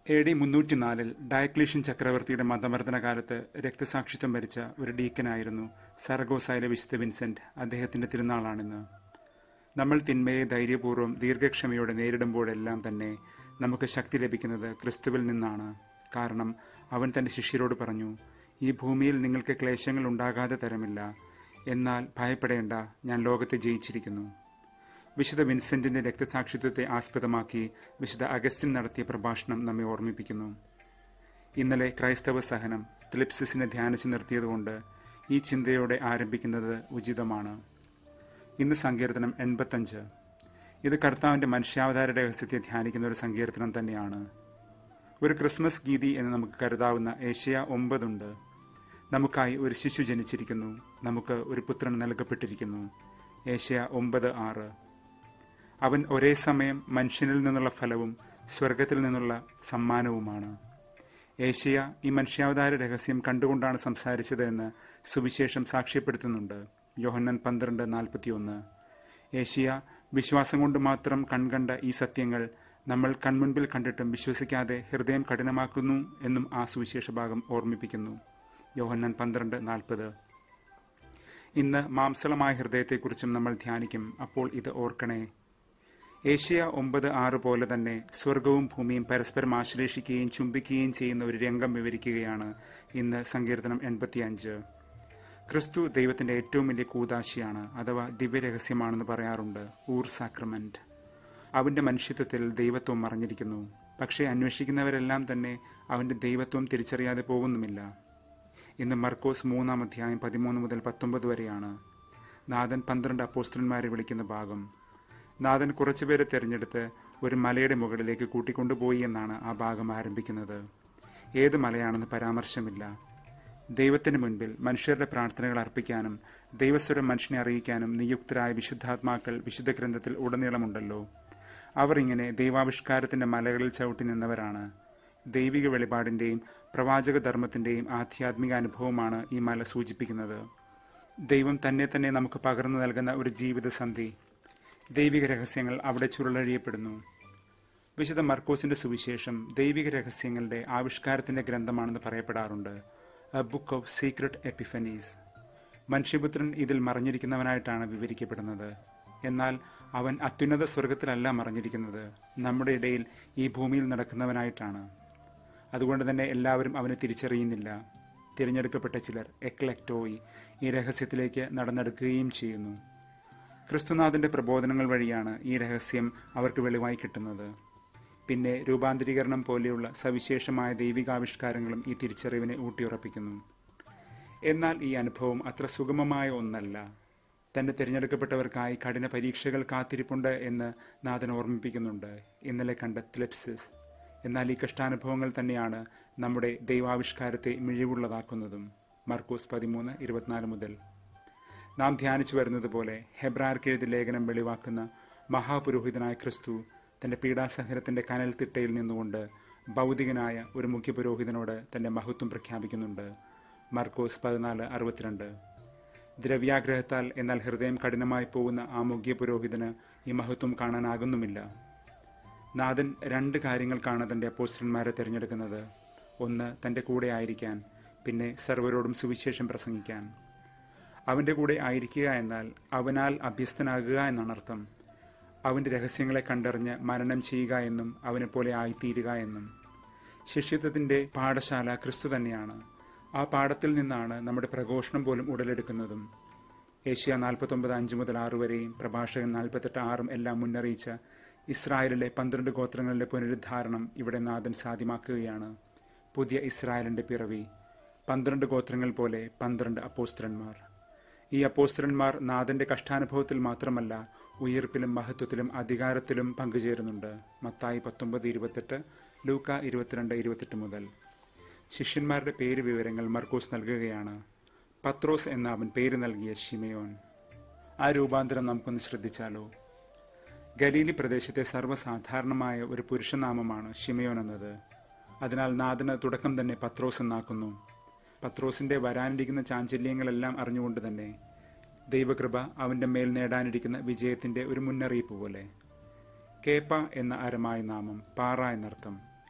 A D മുന്നൂറ്റിനാലിൽ Diocletian ചക്രവർത്തിയുടെ മതമർദ്ദന കാലത്ത് രക്തസാക്ഷിത്വം വരിച്ച ഒരു ഡീക്കനായിരുന്നു സറഗോസായിലെ വിശുദ്ധ വിൻസെന്റ് അദ്ദേഹത്തിന്റെ തിരുനാളാണിന്ന് നമ്മൾ തിന്മയെ ധൈര്യപൂർവ്വം ദീർഘക്ഷമയോടെ നേരിടുമ്പോഴെല്ലാം തന്നെ നമുക്ക് ശക്തി ലഭിക്കുന്നത് ക്രിസ്തുവിൽ നിന്നാണ് കാരണം അവൻ തന്റെ ശിഷ്യരോട് പറഞ്ഞു ഈ ഭൂമിയിൽ നിങ്ങൾക്ക് ക്ലേശങ്ങൾ ഉണ്ടാകാതെ തരമില്ല എന്നാൽ ഭയപ്പെടേണ്ട ഞാൻ ലോകത്തെ ജയിച്ചിരിക്കുന്നു വിശുദ്ധ വിൻസെന്റിന്റെ രക്തസാക്ഷിത്വത്തെ ആസ്പദമാക്കി വിശുദ്ധ അഗസ്റ്റിൻ നടത്തിയ പ്രഭാഷണം നമ്മെ ഓർമ്മിപ്പിക്കുന്നു ഇന്നലെ ക്രൈസ്തവ സഹനം ത്ലിപ്സിസിനെ ധ്യാനിച്ചു നിർത്തിയതുകൊണ്ട് ഈ ചിന്തയോടെ ആരംഭിക്കുന്നത് ഉചിതമാണ് ഇന്ന് സങ്കീർത്തനം എൺപത്തഞ്ച് ഇത് കർത്താവിന്റെ മനുഷ്യാവതാര രഹസ്യത്തെ ധ്യാനിക്കുന്ന ഒരു സങ്കീർത്തനം തന്നെയാണ് ഒരു ക്രിസ്മസ് ഗീതി എന്ന് നമുക്ക് കരുതാവുന്ന ഏഷ്യ ഒമ്പതുണ്ട് നമുക്കായി ഒരു ശിശു ജനിച്ചിരിക്കുന്നു നമുക്ക് ഒരു പുത്രൻ നൽകപ്പെട്ടിരിക്കുന്നു ഏഷ്യ ഒമ്പത് ആറ് അവൻ ഒരേ സമയം മനുഷ്യനിൽ നിന്നുള്ള ഫലവും സ്വർഗത്തിൽ നിന്നുള്ള സമ്മാനവുമാണ് ഏഷ്യ ഈ മനുഷ്യാവതാര രഹസ്യം കണ്ടുകൊണ്ടാണ് സംസാരിച്ചത് എന്ന് സുവിശേഷം സാക്ഷ്യപ്പെടുത്തുന്നുണ്ട് യോഹന്നൻ പന്ത്രണ്ട് നാൽപ്പത്തിയൊന്ന് ഏഷ്യ വിശ്വാസം കൊണ്ട് മാത്രം കൺകണ്ട ഈ സത്യങ്ങൾ നമ്മൾ കൺമുൻപിൽ കണ്ടിട്ടും വിശ്വസിക്കാതെ ഹൃദയം കഠിനമാക്കുന്നു എന്നും ആ സുവിശേഷ ഭാഗം ഓർമ്മിപ്പിക്കുന്നു യോഹന്നൻ പന്ത്രണ്ട് നാൽപ്പത് ഇന്ന് മാംസളമായ ഹൃദയത്തെക്കുറിച്ചും നമ്മൾ ധ്യാനിക്കും അപ്പോൾ ഇത് ഓർക്കണേ ഏഷ്യ ഒമ്പത് ആറ് പോലെ തന്നെ സ്വർഗവും ഭൂമിയും പരസ്പരം ആശ്ലേഷിക്കുകയും ചുംബിക്കുകയും ചെയ്യുന്ന ഒരു രംഗം വിവരിക്കുകയാണ് ഇന്ന് സങ്കീർത്തനം എൺപത്തിയഞ്ച് ക്രിസ്തു ദൈവത്തിന്റെ ഏറ്റവും വലിയ കൂതാശിയാണ് അഥവാ ദിവ്യരഹസ്യമാണെന്ന് പറയാറുണ്ട് ഊർ സാക്രമെന്റ് അവന്റെ മനുഷ്യത്വത്തിൽ ദൈവത്വം മറഞ്ഞിരിക്കുന്നു പക്ഷേ അന്വേഷിക്കുന്നവരെല്ലാം തന്നെ അവന്റെ ദൈവത്വം തിരിച്ചറിയാതെ പോകുന്നുമില്ല ഇന്ന് മർക്കോസ് മൂന്നാം അധ്യായം പതിമൂന്ന് മുതൽ പത്തൊമ്പത് വരെയാണ് നാഥൻ പന്ത്രണ്ട് അപ്പോസ്റ്റന്മാരെ വിളിക്കുന്ന ഭാഗം നാഥൻ കുറച്ചുപേരെ തിരഞ്ഞെടുത്ത് ഒരു മലയുടെ മുകളിലേക്ക് കൂട്ടിക്കൊണ്ടുപോയി എന്നാണ് ആ ഭാഗം ആരംഭിക്കുന്നത് ഏത് മലയാണെന്ന് പരാമർശമില്ല ദൈവത്തിന് മുൻപിൽ മനുഷ്യരുടെ പ്രാർത്ഥനകൾ അർപ്പിക്കാനും ദൈവസ്വരം മനുഷ്യനെ അറിയിക്കാനും നിയുക്തരായ വിശുദ്ധാത്മാക്കൾ വിശുദ്ധ ഗ്രന്ഥത്തിൽ ഉടനീളമുണ്ടല്ലോ അവർ ഇങ്ങനെ ദൈവാവിഷ്കാരത്തിന്റെ മലകളിൽ ചവിട്ടി നിന്നവരാണ് ദൈവിക വെളിപാടിന്റെയും പ്രവാചക ധർമ്മത്തിന്റെയും ആധ്യാത്മിക അനുഭവമാണ് ഈ മല സൂചിപ്പിക്കുന്നത് ദൈവം തന്നെ തന്നെ നമുക്ക് പകർന്നു നൽകുന്ന ഒരു ജീവിതസന്ധി ദൈവിക രഹസ്യങ്ങൾ അവിടെ ചുരുളഴിയപ്പെടുന്നു വിശുദ്ധ മർക്കോസിന്റെ സുവിശേഷം ദൈവിക രഹസ്യങ്ങളുടെ ആവിഷ്കാരത്തിന്റെ ഗ്രന്ഥമാണെന്ന് പറയപ്പെടാറുണ്ട് a book of secret epiphanies മനുഷ്യപുത്രൻ ഇതിൽ മറഞ്ഞിരിക്കുന്നവനായിട്ടാണ് വിവരിക്കപ്പെടുന്നത് എന്നാൽ അവൻ അത്യുന്നത സ്വർഗത്തിലല്ല മറഞ്ഞിരിക്കുന്നത് നമ്മുടെ ഇടയിൽ ഈ ഭൂമിയിൽ നടക്കുന്നവനായിട്ടാണ് അതുകൊണ്ട് തന്നെ എല്ലാവരും അവനെ തിരിച്ചറിയുന്നില്ല തിരഞ്ഞെടുക്കപ്പെട്ട ചിലർ എക്ലക്ടോയി ഈ രഹസ്യത്തിലേക്ക് നടന്നെടുക്കുകയും ചെയ്യുന്നു ക്രിസ്തുനാഥന്റെ പ്രബോധനങ്ങൾ വഴിയാണ് ഈ രഹസ്യം അവർക്ക് വെളിവായി കിട്ടുന്നത് പിന്നെ രൂപാന്തരീകരണം പോലെയുള്ള സവിശേഷമായ ദൈവികാവിഷ്കാരങ്ങളും ഈ തിരിച്ചറിവിനെ ഊട്ടിയുറപ്പിക്കുന്നു എന്നാൽ ഈ അനുഭവം അത്ര സുഗമമായ ഒന്നല്ല തന്റെ തിരഞ്ഞെടുക്കപ്പെട്ടവർക്കായി കഠിന പരീക്ഷകൾ കാത്തിരിപ്പുണ്ട് എന്ന് നാഥൻ ഓർമ്മിപ്പിക്കുന്നുണ്ട് ഇന്നലെ കണ്ട ത്ലെപ്സിസ് എന്നാൽ ഈ കഷ്ടാനുഭവങ്ങൾ തന്നെയാണ് നമ്മുടെ ദൈവാവിഷ്കാരത്തെ മിഴിവുള്ളതാക്കുന്നതും മർക്കോസ് പതിമൂന്ന് ഇരുപത്തിനാല് മുതൽ നാം ധ്യാനിച്ചു വരുന്നത് പോലെ ഹെബ്രാർക്കെഴുതി ലേഖനം വെളിവാക്കുന്ന മഹാപുരോഹിതനായ ക്രിസ്തു തന്റെ പീഡാസഹനത്തിന്റെ കനൽ തിട്ടയിൽ നിന്നുകൊണ്ട് ഭൗതികനായ ഒരു മുഖ്യപുരോഹിതനോട് തന്റെ മഹത്വം പ്രഖ്യാപിക്കുന്നുണ്ട് മർക്കോസ് പതിനാല് അറുപത്തിരണ്ട് ദ്രവ്യാഗ്രഹത്താൽ എന്നാൽ ഹൃദയം കഠിനമായി പോകുന്ന ആ മുഖ്യ പുരോഹിതന് ഈ മഹത്വം കാണാനാകുന്നുമില്ല നാഥൻ രണ്ട് കാര്യങ്ങൾക്കാണ് തന്റെ അപ്പോസ്റ്റന്മാരെ തിരഞ്ഞെടുക്കുന്നത് ഒന്ന് തന്റെ കൂടെ ആയിരിക്കാൻ പിന്നെ സർവരോടും സുവിശേഷം പ്രസംഗിക്കാൻ അവന്റെ കൂടെ ആയിരിക്കുക എന്നാൽ അവനാൽ അഭ്യസ്തനാകുക എന്നാണ് അർത്ഥം അവന്റെ രഹസ്യങ്ങളെ കണ്ടറിഞ്ഞ് മനനം ചെയ്യുക എന്നും അവനെപ്പോലെ ആയിത്തീരുക എന്നും ശിഷ്യത്വത്തിന്റെ പാഠശാല ക്രിസ്തു തന്നെയാണ് ആ പാഠത്തിൽ നിന്നാണ് നമ്മുടെ പ്രഘോഷണം പോലും ഉടലെടുക്കുന്നതും ഏഷ്യ നാൽപ്പത്തൊമ്പത് അഞ്ച് മുതൽ ആറ് വരെയും പ്രഭാഷകൻ നാൽപ്പത്തെട്ട് ആറും എല്ലാം മുന്നറിയിച്ച ഇസ്രായേലിലെ പന്ത്രണ്ട് ഗോത്രങ്ങളിലെ പുനരുദ്ധാരണം ഇവിടെ നാഥൻ സാധ്യമാക്കുകയാണ് പുതിയ ഇസ്രായേലിന്റെ പിറവി പന്ത്രണ്ട് ഗോത്രങ്ങൾ പോലെ പന്ത്രണ്ട് അപ്പോസ്ത്രന്മാർ ഈ അപ്പോസ്ത്രന്മാർ നാഥന്റെ കഷ്ടാനുഭവത്തിൽ മാത്രമല്ല ഉയർപ്പിലും മഹത്വത്തിലും അധികാരത്തിലും പങ്കുചേരുന്നുണ്ട് മത്തായി പത്തൊമ്പത് ഇരുപത്തെട്ട് ലൂക്ക ഇരുപത്തിരണ്ട് ഇരുപത്തെട്ട് മുതൽ ശിഷ്യന്മാരുടെ പേര് വിവരങ്ങൾ മർക്കോസ് നൽകുകയാണ് പത്രോസ് എന്ന അവൻ പേര് നൽകിയ ഷിമയോൻ ആ രൂപാന്തരം നമുക്കൊന്ന് ശ്രദ്ധിച്ചാലോ ഗലീലി പ്രദേശത്തെ സർവ്വസാധാരണമായ ഒരു പുരുഷനാമമാണ് ഷിമയോൻ എന്നത് അതിനാൽ നാഥന് തുടക്കം തന്നെ പത്രോസ് എന്നാക്കുന്നു പത്രോസിന്റെ വരാനിരിക്കുന്ന ചാഞ്ചല്യങ്ങളെല്ലാം അറിഞ്ഞുകൊണ്ട് തന്നെ ദൈവകൃപ അവന്റെ മേൽ നേടാനിരിക്കുന്ന വിജയത്തിന്റെ ഒരു മുന്നറിയിപ്പ് പോലെ കേപ്പ എന്ന അരമായ നാമം പാറ എന്നർത്ഥം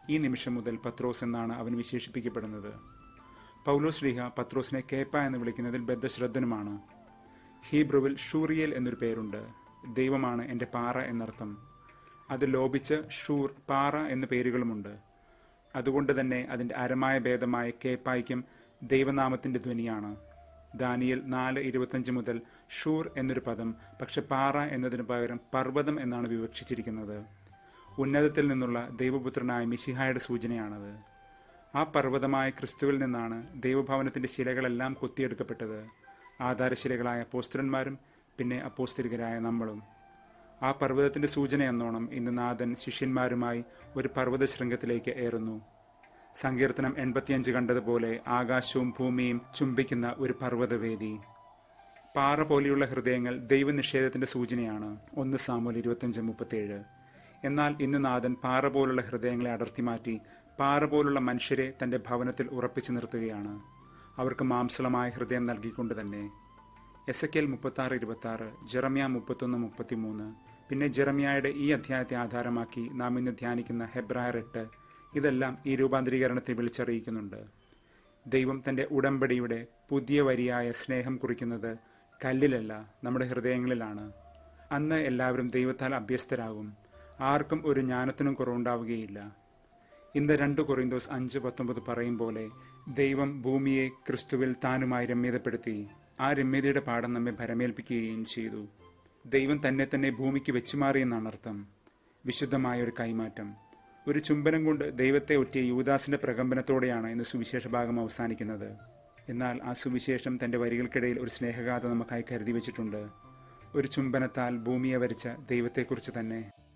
ഈ നിമിഷം മുതൽ പത്രോസ് എന്നാണ് അവൻ വിശേഷിപ്പിക്കപ്പെടുന്നത് പൗലോസ് ലീഹ പത്രോസിനെ കേപ്പ എന്ന് വിളിക്കുന്നതിൽ ബദ്ധശ്രദ്ധനുമാണ് ഹീബ്രുവിൽ ഷൂറിയൽ എന്നൊരു പേരുണ്ട് ദൈവമാണ് എൻ്റെ പാറ എന്നർത്ഥം അത് ലോപിച്ച് ഷൂർ പാറ എന്ന പേരുകളുമുണ്ട് അതുകൊണ്ട് തന്നെ അതിൻ്റെ അരമായ ഭേദമായ കേപ്പായ്ക്കും ദൈവനാമത്തിൻ്റെ ധ്വനിയാണ് ദാനിയൽ നാല് ഇരുപത്തഞ്ച് മുതൽ ഷൂർ എന്നൊരു പദം പക്ഷെ പാറ എന്നതിന് പകരം പർവ്വതം എന്നാണ് വിവക്ഷിച്ചിരിക്കുന്നത് ഉന്നതത്തിൽ നിന്നുള്ള ദൈവപുത്രനായ മിശിഹായുടെ സൂചനയാണത് ആ പർവ്വതമായ ക്രിസ്തുവിൽ നിന്നാണ് ദൈവഭവനത്തിന്റെ ശിലകളെല്ലാം കൊത്തിയെടുക്കപ്പെട്ടത് ആധാരശിലകളായ അപ്പോസ്തലന്മാരും പിന്നെ അപ്പോസ്തലികരായ നമ്മളും ആ പർവ്വതത്തിന്റെ സൂചന എന്നോണം ഇന്ന് നാഥൻ ശിഷ്യന്മാരുമായി ഒരു പർവ്വത ശൃംഗത്തിലേക്ക് ഏറുന്നു സങ്കീർത്തനം എൺപത്തിയഞ്ച് കണ്ടതുപോലെ ആകാശവും ഭൂമിയും ചുംബിക്കുന്ന ഒരു പർവ്വതവേദി പാറ പോലെയുള്ള ഹൃദയങ്ങൾ ദൈവനിഷേധത്തിന്റെ സൂചനയാണ് ഒന്ന് സാമൂൽ ഇരുപത്തിയഞ്ച് മുപ്പത്തിയേഴ് എന്നാൽ ഇന്ന് നാഥൻ പാറ പോലുള്ള ഹൃദയങ്ങളെ അടർത്തി മാറ്റി പാറ പോലുള്ള മനുഷ്യരെ തന്റെ ഭവനത്തിൽ ഉറപ്പിച്ചു നിർത്തുകയാണ് അവർക്ക് മാംസളമായ ഹൃദയം നൽകിക്കൊണ്ട് തന്നെ എസ് എ കെൽ മുപ്പത്തി ആറ് ഇരുപത്തി ആറ് ജെറമ്യ മുപ്പത്തൊന്ന് മുപ്പത്തിമൂന്ന് പിന്നെ ജെറമ്യയുടെ ഈ അധ്യായത്തെ ആധാരമാക്കി നാം ഇന്ന് ധ്യാനിക്കുന്ന ഹെബ്രായർ എട്ട് ഇതെല്ലാം ഈ രൂപാന്തരീകരണത്തെ വിളിച്ചറിയിക്കുന്നുണ്ട് ദൈവം തന്റെ ഉടമ്പടിയുടെ പുതിയ വരിയായ സ്നേഹം കുറിക്കുന്നത് കല്ലിലല്ല നമ്മുടെ ഹൃദയങ്ങളിലാണ് അന്ന് എല്ലാവരും ദൈവത്താൽ അഭ്യസ്തരാകും ആർക്കും ഒരു ജ്ഞാനത്തിനും കുറവുണ്ടാവുകയില്ല ഇന്ന് രണ്ട് കൊറിന്തോസ് അഞ്ച് പത്തൊമ്പത് പറയും പോലെ ദൈവം ഭൂമിയെ ക്രിസ്തുവിൽ താനുമായി രമ്യതപ്പെടുത്തി ആ രമ്യതയുടെ പാഠം നമ്മെ ഭരമേൽപ്പിക്കുകയും ചെയ്തു ദൈവം തന്നെ തന്നെ ഭൂമിക്ക് വെച്ചുമാറിയെന്നാണ് അർത്ഥം വിശുദ്ധമായ ഒരു കൈമാറ്റം ഒരു ചുംബനം കൊണ്ട് ദൈവത്തെ ഒറ്റിയ യൂദാസിന്റെ പ്രകമ്പനത്തോടെയാണ് ഇന്ന് സുവിശേഷ ഭാഗം അവസാനിക്കുന്നത് എന്നാൽ ആ സുവിശേഷം തന്റെ വരികൾക്കിടയിൽ ഒരു സ്നേഹഗാഥ നമുക്കായി കരുതി വെച്ചിട്ടുണ്ട് ഒരു ചുംബനത്താൽ ഭൂമിയെ വരിച്ച ദൈവത്തെക്കുറിച്ച് തന്നെ